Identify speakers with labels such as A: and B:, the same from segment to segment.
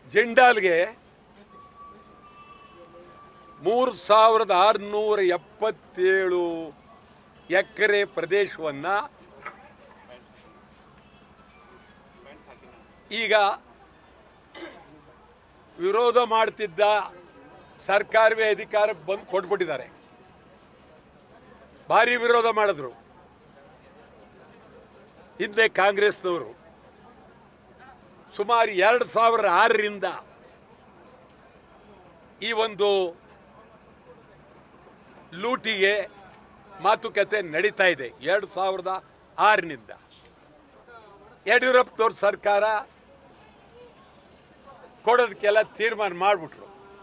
A: ಜಿಂಡಾಲ್ಗೆ ಮೂರು ಸಾವಿರದ ಆರುನೂರ ಎಪ್ಪತ್ತೇಳು ಎಕರೆ ಪ್ರದೇಶವನ್ನ ಈಗ ವಿರೋಧ ಮಾಡ್ತಿದ್ದ ಸರ್ಕಾರವೇ ಅಧಿಕಾರಕ್ಕೆ ಬಂದು ಕೊಟ್ಬಿಟ್ಟಿದ್ದಾರೆ ಭಾರಿ ವಿರೋಧ ಮಾಡಿದ್ರು ಹಿಂದೆ ಕಾಂಗ್ರೆಸ್ನವರು ಸುಮಾರು ಎರಡು ಸಾವಿರ ಆರರಿಂದ ಈ ಒಂದು ಲೂಟಿಗೆ ಮಾತುಕತೆ ನಡೀತಾ ಇದೆ ಎರಡು ಸಾವಿರದ ಆರರಿಂದ ಯಡಿಯೂರಪ್ಪನವ್ರ ಸರ್ಕಾರ ಕೊಡೋದಕ್ಕೆಲ್ಲ ತೀರ್ಮಾನ ಮಾಡಿಬಿಟ್ರು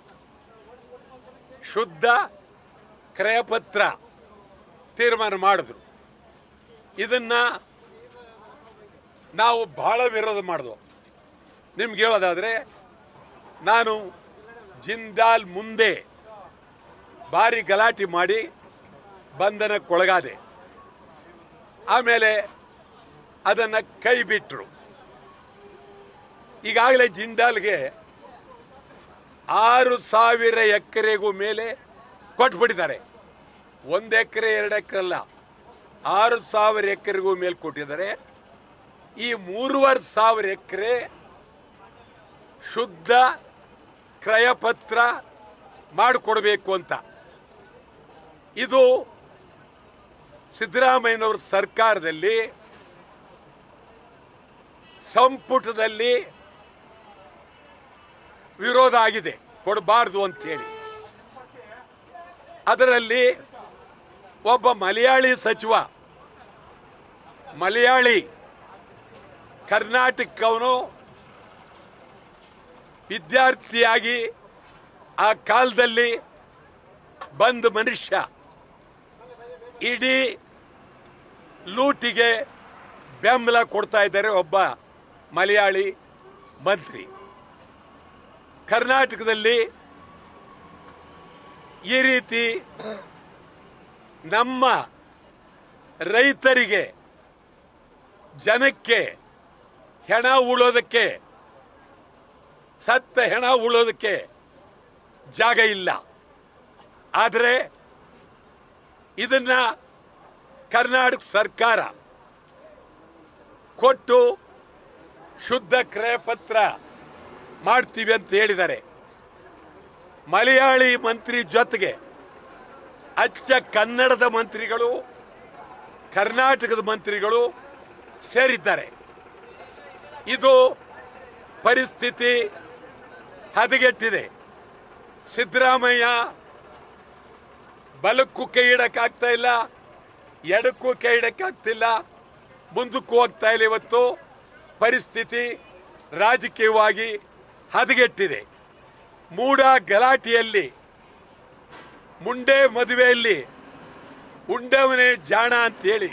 A: ಶುದ್ಧ ಕ್ರಯಪತ್ರ ತೀರ್ಮಾನ ಮಾಡಿದ್ರು ಇದನ್ನ ನಾವು ಬಹಳ ವಿರೋಧ ಮಾಡಿದ್ವು ನಿಮ್ಗೆ ಹೇಳೋದಾದ್ರೆ ನಾನು ಜಿಂದಾಲ್ ಮುಂದೆ ಭಾರಿ ಗಲಾಟೆ ಮಾಡಿ ಬಂಧನಕ್ಕೊಳಗಾದೆ ಆಮೇಲೆ ಅದನ್ನ ಕೈ ಬಿಟ್ರು ಈಗಾಗಲೇ ಜಿಂದಾಲ್ಗೆ ಆರು ಸಾವಿರ ಎಕರೆಗೂ ಮೇಲೆ ಕೊಟ್ಬಿಟ್ಟಿದ್ದಾರೆ ಒಂದು ಎಕರೆ ಎರಡು ಎಕರೆ ಅಲ್ಲ ಆರು ಸಾವಿರ ಎಕರೆಗೂ ಮೇಲೆ ಕೊಟ್ಟಿದ್ದಾರೆ ಈ ಮೂರುವರೆ ಸಾವಿರ ಎಕರೆ ಶುದ್ಧ ಕ್ರಯಪತ್ರ ಮಾಡಿಕೊಡ್ಬೇಕು ಅಂತ ಇದು ಸಿದ್ದರಾಮಯ್ಯನವ್ರ ಸರ್ಕಾರದಲ್ಲಿ ಸಂಪುಟದಲ್ಲಿ ವಿರೋಧ ಆಗಿದೆ ಕೊಡಬಾರ್ದು ಅಂತೇಳಿ ಅದರಲ್ಲಿ ಒಬ್ಬ ಮಲಯಾಳಿ ಸಚಿವ ಮಲಯಾಳಿ ಕರ್ನಾಟಕವನು ವಿದ್ಯಾರ್ಥಿಯಾಗಿ ಆ ಕಾಲದಲ್ಲಿ ಬಂದ ಮನುಷ್ಯ ಇಡೀ ಲೂಟಿಗೆ ಬೆಂಬಲ ಕೊಡ್ತಾ ಇದ್ದಾರೆ ಒಬ್ಬ ಮಲಯಾಳಿ ಮಂತ್ರಿ ಕರ್ನಾಟಕದಲ್ಲಿ ಈ ರೀತಿ ನಮ್ಮ ರೈತರಿಗೆ ಜನಕ್ಕೆ ಹೆಣ ಉಳೋದಕ್ಕೆ ಸತ್ತ ಹೆಣ ಉಳೋದಕ್ಕೆ ಜಾಗ ಇಲ್ಲ ಆದರೆ ಇದನ್ನ ಕರ್ನಾಟಕ ಸರ್ಕಾರ ಕೊಟ್ಟು ಶುದ್ಧ ಕ್ರಯಪತ್ರ ಮಾಡ್ತೀವಿ ಅಂತ ಹೇಳಿದ್ದಾರೆ ಮಲಯಾಳಿ ಮಂತ್ರಿ ಜೊತೆಗೆ ಅಚ್ಚ ಕನ್ನಡದ ಮಂತ್ರಿಗಳು ಕರ್ನಾಟಕದ ಮಂತ್ರಿಗಳು ಸೇರಿದ್ದಾರೆ ಇದು ಪರಿಸ್ಥಿತಿ ಹದಗೆಟ್ಟಿದೆ ಸಿದ್ದರಾಮಯ್ಯ ಬಲಕ್ಕೂ ಕೈ ಇಡಕ್ಕಾಗ್ತಾ ಇಲ್ಲ ಎಡಕ್ಕೂ ಕೈ ಇಡಕ್ಕಾಗ್ತಿಲ್ಲ ಮುಂದಕ್ಕೂ ಹೋಗ್ತಾ ಇಲ್ಲ ಇವತ್ತು ಪರಿಸ್ಥಿತಿ ರಾಜಕೀಯವಾಗಿ ಹದಗೆಟ್ಟಿದೆ ಮೂಡ ಗಲಾಟೆಯಲ್ಲಿ ಮುಂಡೆ ಮದುವೆಯಲ್ಲಿ ಉಂಡವನೇ ಜಾಣ ಅಂತೇಳಿ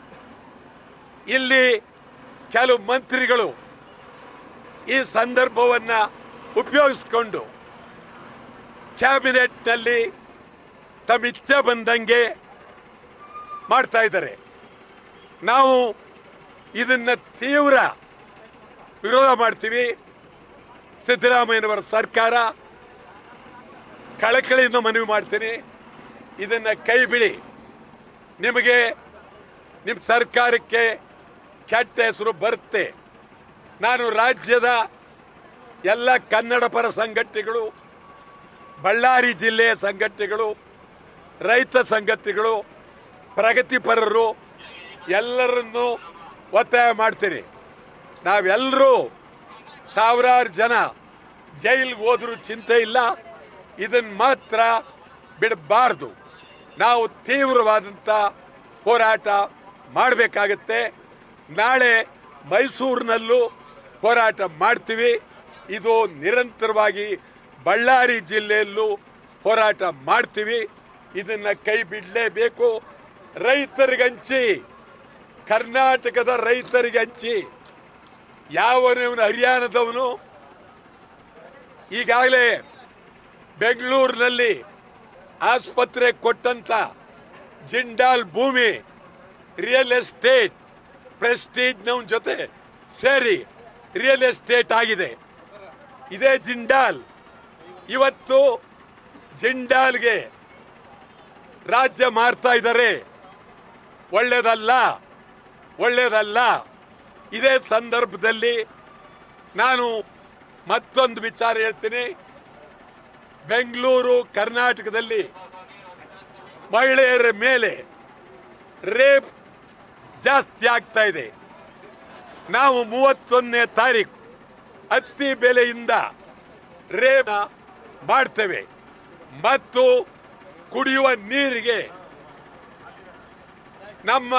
A: ಇಲ್ಲಿ ಕೆಲವು ಮಂತ್ರಿಗಳು ಈ ಸಂದರ್ಭವನ್ನ ಉಪಯೋಗಿಸಿಕೊಂಡು ಕ್ಯಾಬಿನೆಟ್ನಲ್ಲಿ ತಮ್ಮ ಇಚ್ಛೆ ಬಂದಂಗೆ ಮಾಡ್ತಾ ಇದ್ದಾರೆ ನಾವು ಇದನ್ನ ತೀವ್ರ ವಿರೋಧ ಮಾಡ್ತೀವಿ ಸಿದ್ದರಾಮಯ್ಯನವರ ಸರ್ಕಾರ ಕಳಕಳಿಯಿಂದ ಮನವಿ ಮಾಡ್ತೀನಿ ಇದನ್ನ ಕೈ ಬಿಡಿ ನಿಮಗೆ ನಿಮ್ಮ ಸರ್ಕಾರಕ್ಕೆ ಕೆಟ್ಟ ಹೆಸರು ಬರುತ್ತೆ ನಾನು ರಾಜ್ಯದ ಎಲ್ಲ ಕನ್ನಡ ಪರ ಸಂಘಟನೆಗಳು ಬಳ್ಳಾರಿ ಜಿಲ್ಲೆಯ ಸಂಘಟನೆಗಳು ರೈತ ಸಂಘಟನೆಗಳು ಪ್ರಗತಿಪರರು ಎಲ್ಲರನ್ನೂ ಒತ್ತಾಯ ಮಾಡ್ತೀನಿ ನಾವೆಲ್ಲರೂ ಸಾವಿರಾರು ಜನ ಜೈಲಿಗೆ ಹೋದ್ರೂ ಚಿಂತೆ ಇಲ್ಲ ಇದನ್ನ ಮಾತ್ರ ಬಿಡಬಾರ್ದು ನಾವು ತೀವ್ರವಾದಂಥ ಹೋರಾಟ ಮಾಡಬೇಕಾಗತ್ತೆ ನಾಳೆ ಮೈಸೂರಿನಲ್ಲೂ ಹೋರಾಟ ಮಾಡ್ತೀವಿ ಇದು ನಿರಂತರವಾಗಿ ಬಳ್ಳಾರಿ ಜಿಲ್ಲೆಯಲ್ಲೂ ಹೋರಾಟ ಮಾಡ್ತೀವಿ ಇದನ್ನ ಕೈ ಬಿಡಲೇಬೇಕು ರೈತರಿಗಂಚಿ ಕರ್ನಾಟಕದ ರೈತರಿಗೆ ಹಂಚಿ ಯಾವನವನು ಹರಿಯಾಣದವನು ಈಗಾಗಲೇ ಬೆಂಗಳೂರಿನಲ್ಲಿ ಆಸ್ಪತ್ರೆ ಕೊಟ್ಟಂತ ಜಿಂಡಾಲ್ ಭೂಮಿ ರಿಯಲ್ ಎಸ್ಟೇಟ್ ಪ್ರೆಸ್ಟೀಜ್ ನವನ್ ಜೊತೆ ಸೇರಿ ರಿಯಲ್ ಎಸ್ಟೇಟ್ ಆಗಿದೆ ಇದೇ ಜಿಂಡಾಲ್ ಇವತ್ತು ಜಿಂಡಾಲ್ಗೆ ರಾಜ್ಯ ಮಾರ್ತಾ ಇದ್ದಾರೆ ಒಳ್ಳೇದಲ್ಲ ಒಳ್ಳೇದಲ್ಲ ಇದೇ ಸಂದರ್ಭದಲ್ಲಿ ನಾನು ಮತ್ತೊಂದು ವಿಚಾರ ಹೇಳ್ತೀನಿ ಬೆಂಗಳೂರು ಕರ್ನಾಟಕದಲ್ಲಿ ಮಹಿಳೆಯರ ಮೇಲೆ ರೇಪ್ ಜಾಸ್ತಿ ಆಗ್ತಾ ಇದೆ ನಾವು ಮೂವತ್ತೊಂದನೇ ತಾರೀಕು ಹತ್ತಿ ಬೆಲೆಯಿಂದ ರೇಪ್ ಮಾಡ್ತೇವೆ ಮತ್ತು ಕುಡಿಯುವ ನೀರಿಗೆ ನಮ್ಮ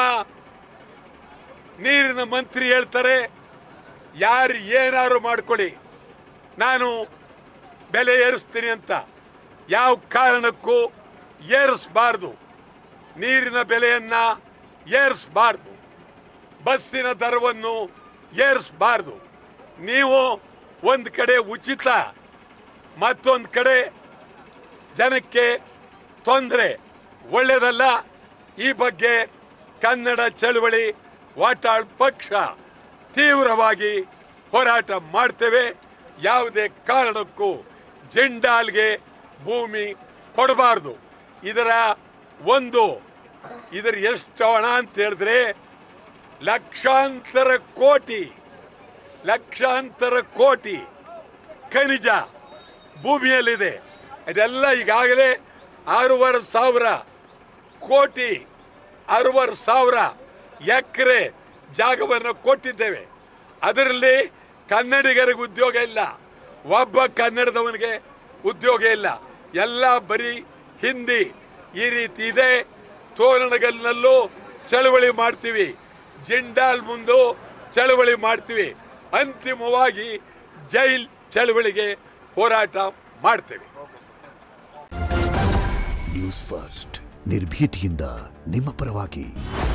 A: ನೀರಿನ ಮಂತ್ರಿ ಹೇಳ್ತಾರೆ ಯಾರು ಏನಾದ್ರು ಮಾಡ್ಕೊಳ್ಳಿ ನಾನು ಬೆಲೆ ಏರಿಸ್ತೀನಿ ಅಂತ ಯಾವ ಕಾರಣಕ್ಕೂ ಏರಿಸಬಾರ್ದು ನೀರಿನ ಬೆಲೆಯನ್ನ ಏರಿಸಬಾರ್ದು ಬಸ್ಸಿನ ದರವನ್ನು ಏರಿಸಬಾರ್ದು ನೀವು ಒಂದು ಕಡೆ ಉಚಿತ ಮತ್ತೊಂದು ಕಡೆ ಜನಕ್ಕೆ ತೊಂದರೆ ಒಳ್ಳೆಯದಲ್ಲ ಈ ಬಗ್ಗೆ ಕನ್ನಡ ಚಳವಳಿ ವಾಟಾಳ್ ಪಕ್ಷ ತೀವ್ರವಾಗಿ ಹೋರಾಟ ಮಾಡ್ತೇವೆ ಯಾವುದೇ ಕಾರಣಕ್ಕೂ ಜಿಂಡಾಲ್ಗೆ ಭೂಮಿ ಕೊಡಬಾರ್ದು ಇದರ ಒಂದು ಇದರ ಎಷ್ಟು ಹಣ ಅಂತ ಹೇಳಿದ್ರೆ ಲಕ್ಷಾಂತರ ಕೋಟಿ ಲಕ್ಷಾಂತರ ಕೋಟಿ ಖನಿಜ ಭೂಮಿಯಲ್ಲಿದೆ ಇದೆಲ್ಲ ಈಗಾಗಲೇ ಆರೂವರೆ ಸಾವಿರ ಕೋಟಿ ಅರವತ್ತು ಸಾವಿರ ಎಕರೆ ಜಾಗವನ್ನು ಕೊಟ್ಟಿದ್ದೇವೆ ಅದರಲ್ಲಿ ಕನ್ನಡಿಗರಿಗೆ ಉದ್ಯೋಗ ಇಲ್ಲ ಒಬ್ಬ ಕನ್ನಡದವನಿಗೆ ಉದ್ಯೋಗ ಇಲ್ಲ ಎಲ್ಲ ಬರೀ ಹಿಂದಿ ಈ ರೀತಿ ಇದೆ ತೋರಣಗಲ್ನಲ್ಲೂ ಚಳವಳಿ ಮಾಡ್ತೀವಿ ಜಿಂಡಾಲ್ ಮುಂದು ಚಳವಳಿ ಮಾಡ್ತೀವಿ ಅಂತಿಮವಾಗಿ ಜೈಲ್ ಚಳವಳಿಗೆ ಹೋರಾಟ ಮಾಡ್ತೇವೆ
B: ನ್ಯೂಸ್ ಫಸ್ಟ್ ನಿರ್ಭೀತಿಯಿಂದ ನಿಮ್ಮ ಪರವಾಗಿ